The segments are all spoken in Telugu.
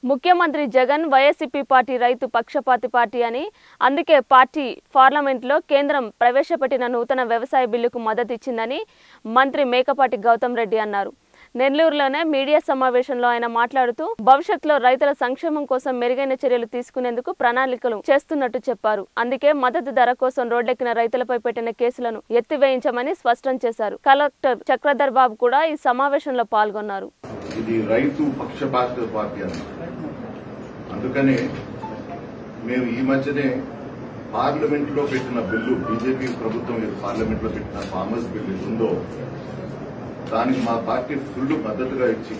ముఖ్యమంత్రి జగన్ వైఎస్సీపీ పార్టీ రైతు పక్షపాతి పార్టీ అని అందుకే పార్టీ పార్లమెంట్లో కేంద్రం ప్రవేశపెట్టిన నూతన వ్యవసాయ బిల్లుకు మద్దతు ఇచ్చిందని మంత్రి మేకపాటి గౌతమ్ రెడ్డి అన్నారు నెల్లూరులోనే మీడియా సమావేశంలో ఆయన మాట్లాడుతూ భవిష్యత్తులో రైతుల సంక్షేమం కోసం మెరుగైన చర్యలు తీసుకునేందుకు ప్రణాళికలు చేస్తున్నట్టు చెప్పారు అందుకే మద్దతు ధర కోసం రోడ్లెక్కిన రైతులపై పెట్టిన కేసులను ఎత్తివేయించమని స్పష్టం చేశారు కలెక్టర్ చక్రధర్ బాబు కూడా ఈ సమావేశంలో పాల్గొన్నారు ఇది రైతు పక్షపాత పార్టీ అన్న అందుకనే మేము ఈ మధ్యనే పార్లమెంట్ లో పెట్టిన బిల్లు బీజేపీ ప్రభుత్వం పార్లమెంట్ లో పెట్టిన ఫార్మర్స్ బిల్లు ఏది ఉందో దానికి మా పార్టీ ఫుల్ మద్దతుగా ఇచ్చి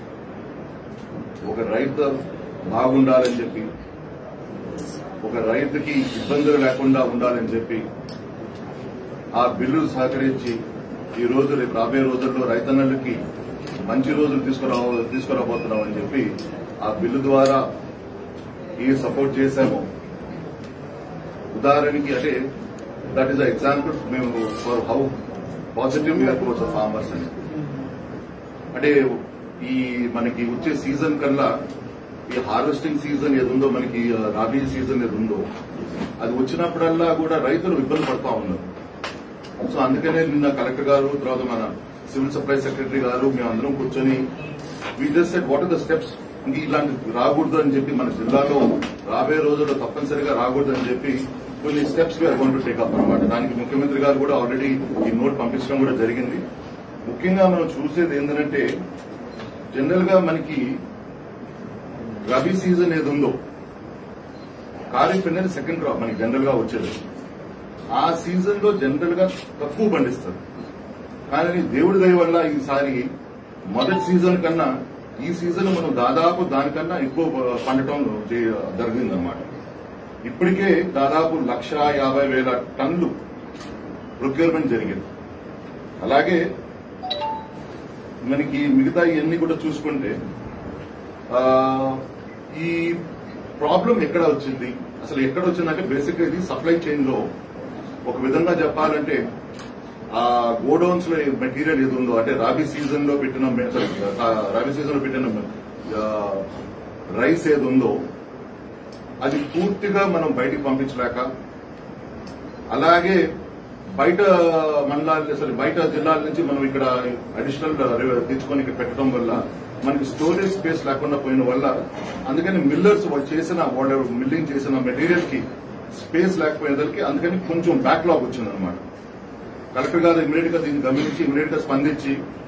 ఒక రైతు బాగుండాలని చెప్పి ఒక రైతుకి ఇబ్బందులు లేకుండా ఉండాలని చెప్పి ఆ బిల్లు సహకరించి ఈ రోజు రేపు రాబోయే రోజుల్లో రైతన్నలకి మంచి రోజులు తీసుకురా తీసుకురాబోతున్నాం అని చెప్పి ఆ బిల్లు ద్వారా ఈ సపోర్ట్ చేశాము ఉదాహరణకి అంటే దట్ ఈస్ ఎగ్జాంపుల్ మేము for how positive you are towards farmers అని అంటే ఈ మనకి వచ్చే సీజన్ కల్లా ఈ హార్వెస్టింగ్ సీజన్ ఏది ఉందో మనకి రాబీ సీజన్ ఏది ఉందో అది వచ్చినప్పుడల్లా కూడా రైతులు ఇబ్బంది పడతా ఉన్నారు సో అందుకనే నిన్న కలెక్టర్ గారు తర్వాత మన సివిల్ సప్లై సెక్రటరీ గారు మేమందరం కూర్చొని we just set what are the steps ఇంక ఇలాంటి రాకూడదు అని చెప్పి మన జిల్లాలో రాబోయే రోజుల్లో తప్పనిసరిగా రాకూడదు అని చెప్పి కొన్ని steps we're gonna take up అనమాట దానికి ముఖ్యమంత్రి గారు కూడా ఆల్రెడీ ఈ నోట్ పంపించడం కూడా జరిగింది ముఖ్యంగా మనం చూసేది ఏంటంటే జనరల్ గా మనకి రబీ సీజన్ ఏది ఉందో ఖరీఫ్ అనేది సెకండ్ క్రాప్ మనకి జనరల్ గా వచ్చేది ఆ సీజన్ లో జనరల్ గా తక్కువ పండిస్తారు కానీ దేవుడి దయ వల్ల ఈసారి మొదటి సీజన్ కన్నా ఈ సీజన్ మనం దాదాపు దానికన్నా ఎక్కువ పండటం జరిగిందన్నమాట ఇప్పటికే దాదాపు లక్ష యాభై వేల టన్నులు ప్రొక్యూర్మెంట్ జరిగింది అలాగే మనకి మిగతా ఇవన్నీ కూడా చూసుకుంటే ఆ, ఈ ప్రాబ్లం ఎక్కడ వచ్చింది అసలు ఎక్కడ వచ్చిందంటే బేసిక్ ఇది సప్లై చైన్ లో ఒక విధంగా చెప్పాలంటే ఆ గోడౌన్స్ లో మెటీరియల్ ఏది ఉందో అంటే రాబీ సీజన్ లో పెట్టిన మె- sorry, ఆ, రాబీ సీజన్ లో పెట్టిన ఆ, రైస్ ఏది ఉందో అది పూర్తిగా మనం బయటికి పంపించలేక అలాగే బయట మండలాలు సారీ బయట జిల్లాల నుంచి మనం ఇక్కడ అడిషనల్ తెచ్చుకొని ఇక్కడ పెట్టడం వల్ల మనకి స్టోరేజ్ స్పేస్ లేకుండా పోయిన వల్ల అందుకని మిల్లర్స్ వాళ్ళు చేసిన వాళ్ళు మిల్లింగ్ చేసిన మెటీరియల్ కి స్పేస్ లేకపోయేదానికి అందుకని కొంచెం బ్యాక్లాగ్ వచ్చిందనమాట కలెక్టర్ గారు ఇమీడియట్ గా దీన్ని గమనించి ఇమీడియట్ గా స్పందించి